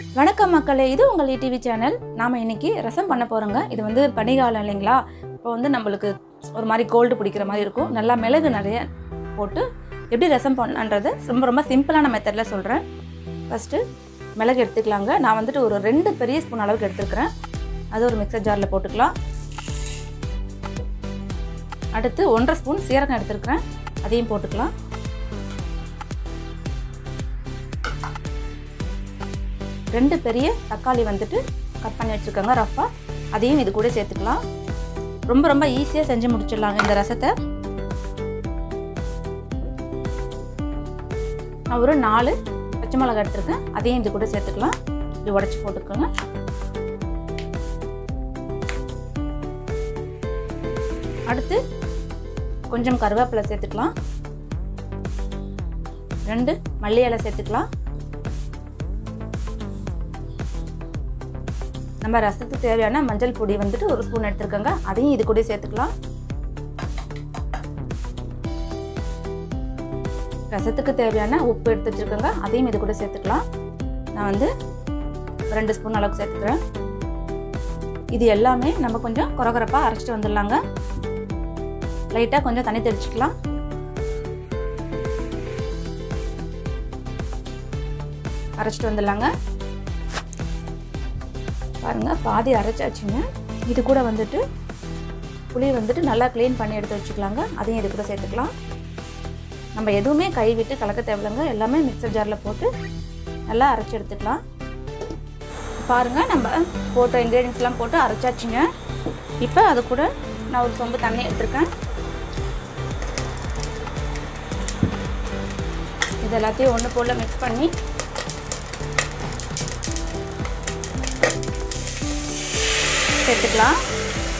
வணக்கம் மக்களே இது உங்கள் டிவி சேனல் நாம் இன்னைக்கு ரசம் பண்ண போகிறோங்க இது வந்து பனிகாலம் இல்லைங்களா இப்போ வந்து நம்மளுக்கு ஒரு மாதிரி கோல்டு பிடிக்கிற மாதிரி இருக்கும் நல்லா மிளகு நிறைய போட்டு எப்படி ரசம் பண்ணலான்றது ரொம்ப ரொம்ப சிம்பிளான மெத்தடில் சொல்கிறேன் ஃபஸ்ட்டு மிளகு எடுத்துக்கலாங்க நான் வந்துட்டு ஒரு ரெண்டு பெரிய ஸ்பூன் அளவுக்கு எடுத்துருக்கிறேன் அது ஒரு மிக்சர் ஜாரில் போட்டுக்கலாம் அடுத்து ஒன்றரை ஸ்பூன் சீரகம் எடுத்துருக்கிறேன் அதையும் போட்டுக்கலாம் ரெண்டு பெரிய தக்காளி வந்துட்டு கட் பண்ணி வச்சுருக்காங்க ரஃபாக அதையும் இது கூட சேர்த்துக்கலாம் ரொம்ப ரொம்ப ஈஸியாக செஞ்சு முடிச்சிடலாங்க இந்த ரசத்தை நான் ஒரு நாலு பச்சை மிளகா எடுத்துருக்கேன் அதையும் இது கூட சேர்த்துக்கலாம் இது உடச்சி போட்டுக்கோங்க அடுத்து கொஞ்சம் கருவேப்பிலை சேர்த்துக்கலாம் ரெண்டு மல்லி இலை சேர்த்துக்கலாம் நம்ம ரசத்துக்கு தேவையான மஞ்சள் பொடி வந்துட்டு ஒரு ஸ்பூன் எடுத்துருக்கோங்க அதையும் இது கூட சேர்த்துக்கலாம் ரசத்துக்கு தேவையான உப்பு எடுத்து வச்சுருக்கோங்க அதையும் இது கூட சேர்த்துக்கலாம் நான் வந்து ரெண்டு ஸ்பூன் அளவுக்கு சேர்த்துக்கிறேன் இது எல்லாமே நம்ம கொஞ்சம் குறகுறப்பாக அரைச்சிட்டு வந்துடலாங்க லைட்டாக கொஞ்சம் தண்ணி தெளிச்சிக்கலாம் அரைச்சிட்டு வந்துடலாங்க பாருங்க பாதி அரைச்சாச்சுங்க இது கூட வந்துட்டு புளி வந்துட்டு நல்லா க்ளீன் பண்ணி எடுத்து வச்சுக்கலாங்க அதையும் இது கூட சேர்த்துக்கலாம் நம்ம எதுவுமே கை விட்டு கலக்க தேவையில்லைங்க எல்லாமே மிக்சர் ஜாரில் போட்டு நல்லா அரைச்சி எடுத்துக்கலாம் பாருங்கள் நம்ம போட்ட இன்க்ரீடியன்ஸ்லாம் போட்டு அரைச்சாச்சுங்க இப்போ அது கூட நான் ஒரு சொம்பு தண்ணி எடுத்துருக்கேன் இது எல்லாத்தையும் ஒன்று போல் மிக்ஸ் பண்ணி சேர்த்துக்கலாம்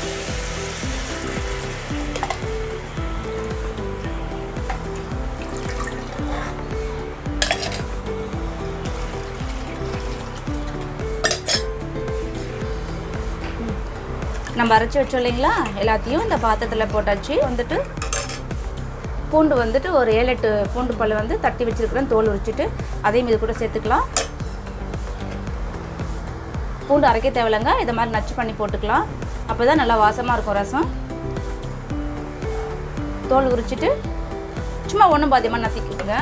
நம்ம அரைச்சி வச்சோம் இல்லைங்களா எல்லாத்தையும் இந்த பாத்திரத்தில் போட்டாச்சு வந்துட்டு பூண்டு வந்துட்டு ஒரு ஏழு எட்டு பூண்டு பல் வந்து தட்டி வச்சுருக்கிறேன் தோல் உரிச்சிட்டு அதையும் இது கூட சேர்த்துக்கலாம் பூண்டு அரைக்க தேவையில்லைங்க இதை மாதிரி நச்சு பண்ணி போட்டுக்கலாம் அப்போ தான் நல்லா வாசமாக இருக்கும் ரசம் தோல் உரிச்சிட்டு சும்மா ஒன்றும் பாதியமாக நசிக்கிட்டுங்க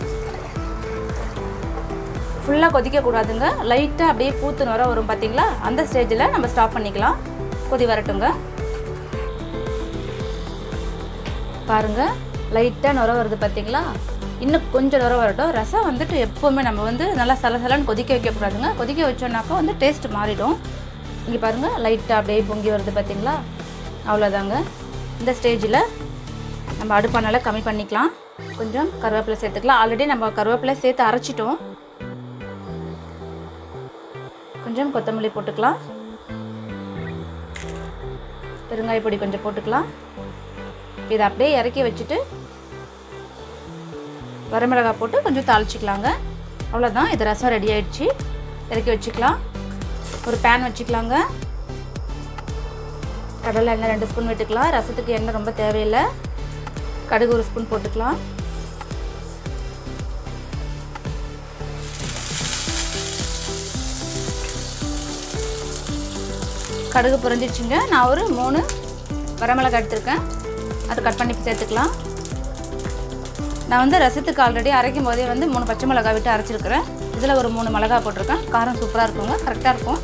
ஃபுல்லாக கொதிக்கக்கூடாதுங்க லைட்டாக அப்படியே பூத்து நுர வரும் பார்த்தீங்களா அந்த ஸ்டேஜில் நம்ம ஸ்டாப் பண்ணிக்கலாம் கொதி வரட்டுங்க பாருங்கள் லைட்டாக நுர வருது பார்த்தீங்களா இன்னும் கொஞ்சம் நுர வரட்டும் ரசம் வந்துட்டு எப்போவுமே நம்ம வந்து நல்லா சலசலன்னு கொதிக்க வைக்கக்கூடாதுங்க கொதிக்க வச்சோன்னாக்கா வந்து டேஸ்ட் மாறிடும் இங்கே பாருங்கள் லைட்டாக அப்படியே பொங்கி வருது பார்த்தீங்களா அவ்வளோதாங்க இந்த ஸ்டேஜில் நம்ம அடுப்பானால் கம்மி பண்ணிக்கலாம் கொஞ்சம் கருவேப்பிலை சேர்த்துக்கலாம் ஆல்ரெடி நம்ம கருவேப்பிலை சேர்த்து அரைச்சிட்டோம் கொஞ்சம் கொத்தமல்லி போட்டுக்கலாம் பெருங்காய பொடி கொஞ்சம் போட்டுக்கலாம் இதை அப்படியே இறக்கி வச்சுட்டு வரமிளகாய் போட்டு கொஞ்சம் தாளிச்சிக்கலாங்க அவ்வளோதான் இது ரசம் ரெடி ஆயிடுச்சு இறக்கி வச்சுக்கலாம் ஒரு பேன் வச்சுக்கலாங்க கடலை எண்ணெய் ரெண்டு ஸ்பூன் விட்டுக்கலாம் ரசத்துக்கு எண்ணெய் ரொம்ப தேவையில்லை கடுகு ஒரு ஸ்பூன் போட்டுக்கலாம் கடுகு புரிஞ்சிச்சுங்க நான் ஒரு மூணு வரமிளகாய் எடுத்திருக்கேன் அது கட் பண்ணி சேர்த்துக்கலாம் நான் வந்து ரசத்துக்கு ஆல்ரெடி அரைக்கும் போதே வந்து மூணு பச்சை மிளகாய் விட்டு அரைச்சிருக்கிறேன் இதில் ஒரு மூணு மிளகாய் போட்டிருக்கேன் காரம் சூப்பராக இருக்குங்க கரெக்டாக இருக்கும்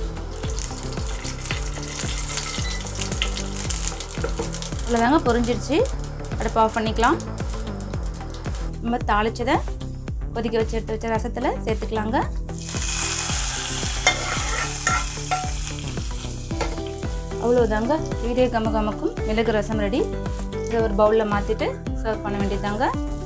இவ்வளோதாங்க பொரிஞ்சிருச்சு அடுப்பு ஆஃப் பண்ணிக்கலாம் நம்ம தாளிச்சதை கொதிக்க வச்சு எடுத்து வச்ச ரசத்தில் சேர்த்துக்கலாங்க அவ்வளோதாங்க வீடியோ கம கமக்கும் மிளகு ரசம் ரெடி இதை ஒரு பவுலில் மாற்றிட்டு சர்வ் பண்ண வேண்டியதாங்க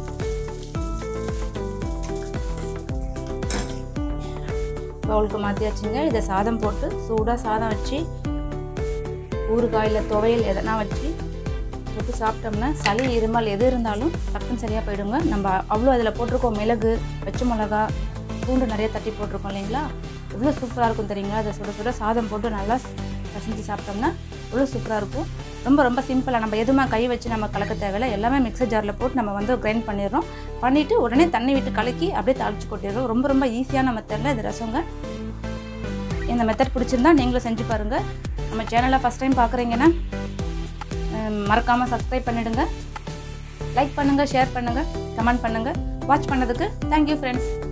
பவுலுக்கு மாற்றியாச்சுங்க இதை சாதம் போட்டு சூடாக சாதம் வச்சு ஊறுகாயில் துவையல் எதனா வச்சு போட்டு சாப்பிட்டோம்னா சளி இருமல் எது இருந்தாலும் டக்குன்னு சரியாக போயிடுங்க நம்ம அவ்வளோ அதில் போட்டிருக்கோம் மிளகு பச்சை மிளகா பூண்டு நிறைய தட்டி போட்டிருக்கோம் இல்லைங்களா எவ்வளோ சூப்பராக இருக்கும் தெரியுங்களா அதை சுட சுட சாதம் போட்டு நல்லா பசஞ்சு சாப்பிட்டோம்னா எவ்வளோ சூப்பராக இருக்கும் ரொம்ப ரொம்ப சிம்பிளாக நம்ம எதுவுமே கை வச்சு நம்ம கலக்க தேவையில்லை எல்லாமே மிக்சர் ஜாரில் போட்டு நம்ம வந்து கிரைண்ட் பண்ணிடுறோம் பண்ணிவிட்டு உடனே தண்ணி விட்டு கலக்கி அப்படியே தாளிச்சு கொட்டிடுறோம் ரொம்ப ரொம்ப ஈஸியான மெத்தடில் இது ரசங்க இந்த மெத்தட் பிடிச்சிருந்தா நீங்களும் செஞ்சு பாருங்கள் நம்ம சேனலை ஃபஸ்ட் டைம் பார்க்குறீங்கன்னா மறக்காமல் சப்ஸ்கிரைப் பண்ணிவிடுங்க லைக் பண்ணுங்கள் ஷேர் பண்ணுங்கள் கமெண்ட் பண்ணுங்கள் வாட்ச் பண்ணதுக்கு தேங்க்யூ ஃப்ரெண்ட்ஸ்